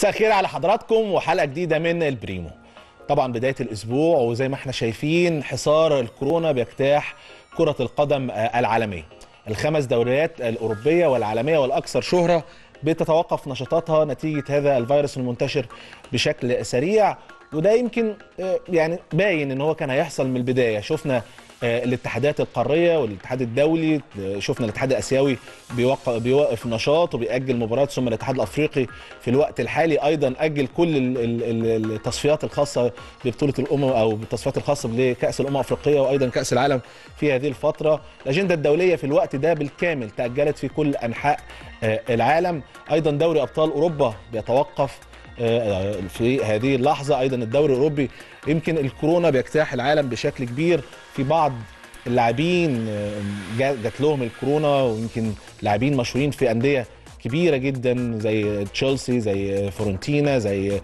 مساء الخير على حضراتكم وحلقه جديده من البريمو طبعا بدايه الاسبوع وزي ما احنا شايفين حصار الكورونا بيجتاح كره القدم العالميه الخمس دوريات الاوروبيه والعالميه والاكثر شهره بتتوقف نشاطاتها نتيجه هذا الفيروس المنتشر بشكل سريع وده يمكن يعني باين ان هو كان هيحصل من البدايه شفنا الاتحادات القاريه والاتحاد الدولي شفنا الاتحاد الاسيوي بيوقف بيوقف نشاط وبيأجل مباريات ثم الاتحاد الافريقي في الوقت الحالي ايضا اجل كل التصفيات الخاصه ببطوله الامم او التصفيات الخاصه لكاس الامم الافريقيه وايضا كاس العالم في هذه الفتره الاجنده الدوليه في الوقت ده بالكامل تاجلت في كل انحاء العالم ايضا دوري ابطال اوروبا بيتوقف في هذه اللحظة أيضا الدوري الأوروبي يمكن الكورونا بيجتاح العالم بشكل كبير في بعض اللاعبين جات لهم الكورونا ويمكن لاعبين مشهورين في أندية كبيره جدا زي تشيلسي زي فورنتينا زي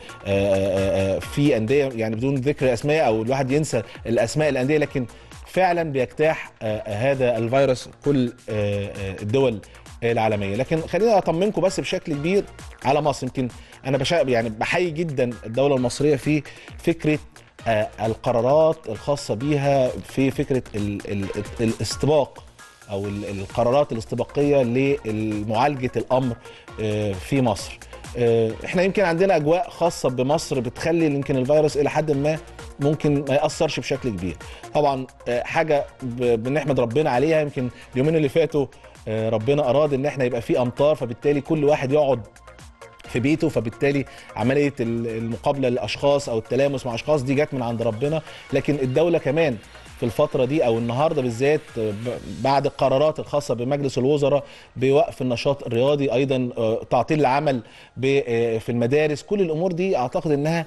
في انديه يعني بدون ذكر اسماء او الواحد ينسى الاسماء الانديه لكن فعلا بيجتاح هذا الفيروس كل الدول العالميه لكن خلينا اطمنكم بس بشكل كبير على مصر يمكن انا بشا يعني بحيي جدا الدوله المصريه في فكره القرارات الخاصه بيها في فكره ال ال الاستباق او القرارات الاستباقيه لمعالجه الامر في مصر احنا يمكن عندنا اجواء خاصه بمصر بتخلي يمكن الفيروس الى حد ما ممكن ما ياثرش بشكل كبير طبعا حاجه بنحمد ربنا عليها يمكن اليومين اللي فاتوا ربنا اراد ان احنا يبقى في امطار فبالتالي كل واحد يقعد في بيته فبالتالي عمليه المقابله للاشخاص او التلامس مع اشخاص دي جت من عند ربنا لكن الدوله كمان في الفتره دي او النهارده بالذات بعد القرارات الخاصه بمجلس الوزراء بوقف النشاط الرياضي ايضا تعطيل العمل في المدارس كل الامور دي اعتقد انها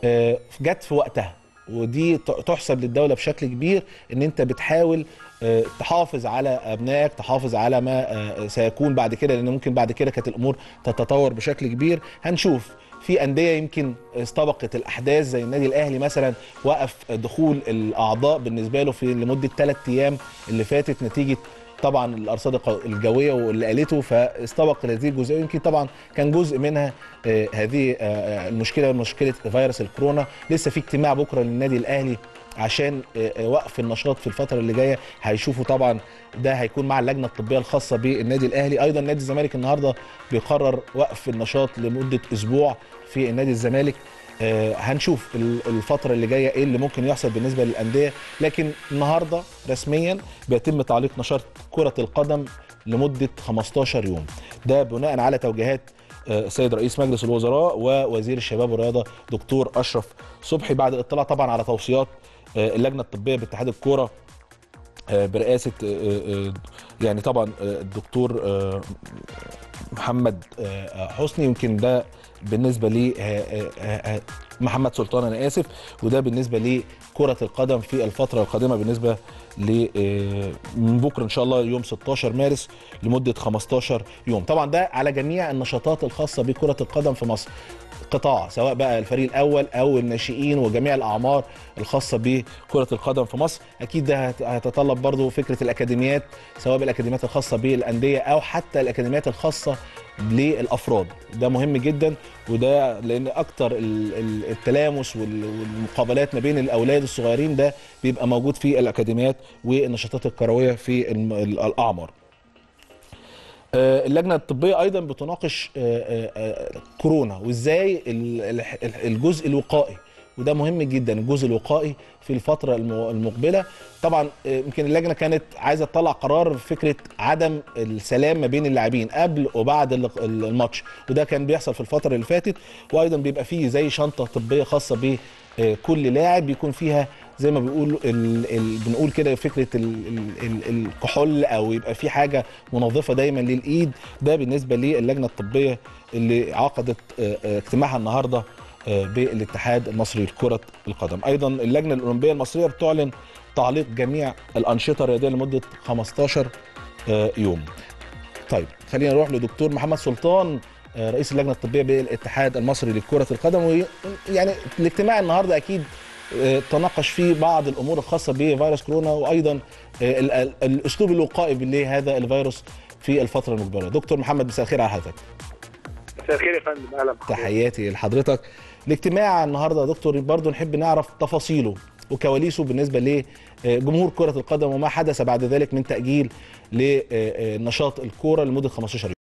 جت في وقتها ودي تحسب للدوله بشكل كبير ان انت بتحاول تحافظ على ابنائك تحافظ على ما سيكون بعد كده لان ممكن بعد كده كانت الامور تتطور بشكل كبير هنشوف في انديه يمكن استبقت الاحداث زي النادي الاهلي مثلا وقف دخول الاعضاء بالنسبه له في لمده ثلاث ايام اللي فاتت نتيجه طبعا الارصاد الجويه واللي قالته فاستبق هذه الجزئيه يمكن طبعا كان جزء منها آه هذه آه المشكله مشكله فيروس الكورونا لسه في اجتماع بكره للنادي الاهلي عشان آه وقف النشاط في الفتره اللي جايه هيشوفوا طبعا ده هيكون مع اللجنه الطبيه الخاصه بالنادي الاهلي ايضا نادي الزمالك النهارده بيقرر وقف النشاط لمده اسبوع في النادي الزمالك آه هنشوف الفترة اللي جاية ايه اللي ممكن يحصل بالنسبة للأندية لكن النهاردة رسميا بيتم تعليق نشاط كرة القدم لمدة 15 يوم ده بناء على توجيهات السيد آه رئيس مجلس الوزراء ووزير الشباب والرياضة دكتور أشرف صبحي بعد الاطلاع طبعا على توصيات آه اللجنة الطبية باتحاد الكورة برئاسة يعني طبعا الدكتور محمد حسني يمكن ده بالنسبه لي محمد سلطان انا اسف وده بالنسبه لكره القدم في الفتره القادمه بالنسبه ل من بكره ان شاء الله يوم 16 مارس لمده 15 يوم طبعا ده على جميع النشاطات الخاصه بكره القدم في مصر قطاع سواء بقى الفريق الاول او الناشئين وجميع الاعمار الخاصه بكره القدم في مصر اكيد ده هيتطلب برضو فكره الاكاديميات سواء بالاكاديميات الخاصه بالانديه او حتى الاكاديميات الخاصه للافراد ده مهم جدا وده لان اكتر التلامس والمقابلات ما بين الاولاد الصغيرين ده بيبقى موجود في الاكاديميات والنشاطات الكرويه في الاعمار اللجنه الطبيه ايضا بتناقش كورونا وازاي الجزء الوقائي وده مهم جدا الجزء الوقائي في الفترة المقبلة طبعا يمكن اللجنة كانت عايزة تطلع قرار فكرة عدم السلام ما بين اللاعبين قبل وبعد الماتش وده كان بيحصل في الفترة اللي فاتت وأيضا بيبقى فيه زي شنطة طبية خاصة بكل لاعب بيكون فيها زي ما بيقول ال ال بنقول كده فكره ال ال الكحول او يبقى في حاجه منظفه دايما للايد ده بالنسبه للجنه الطبيه اللي عقدت اجتماعها النهارده بالاتحاد المصري لكره القدم ايضا اللجنه الاولمبيه المصريه بتعلن تعليق جميع الانشطه الرياضيه لمده 15 يوم طيب خلينا نروح لدكتور محمد سلطان رئيس اللجنه الطبيه بالاتحاد المصري لكره القدم يعني الاجتماع النهارده اكيد تناقش فيه بعض الامور الخاصه بفيروس كورونا وايضا الاسلوب الوقائي لهذا الفيروس في الفتره المقبله دكتور محمد مساء الخير على حضرتك مساء الخير يا فندم اهلا بحضرتك. تحياتي لحضرتك الاجتماع النهارده يا دكتور برضو نحب نعرف تفاصيله وكواليسه بالنسبه لجمهور كره القدم وما حدث بعد ذلك من تاجيل لنشاط الكوره لمده 15 يوم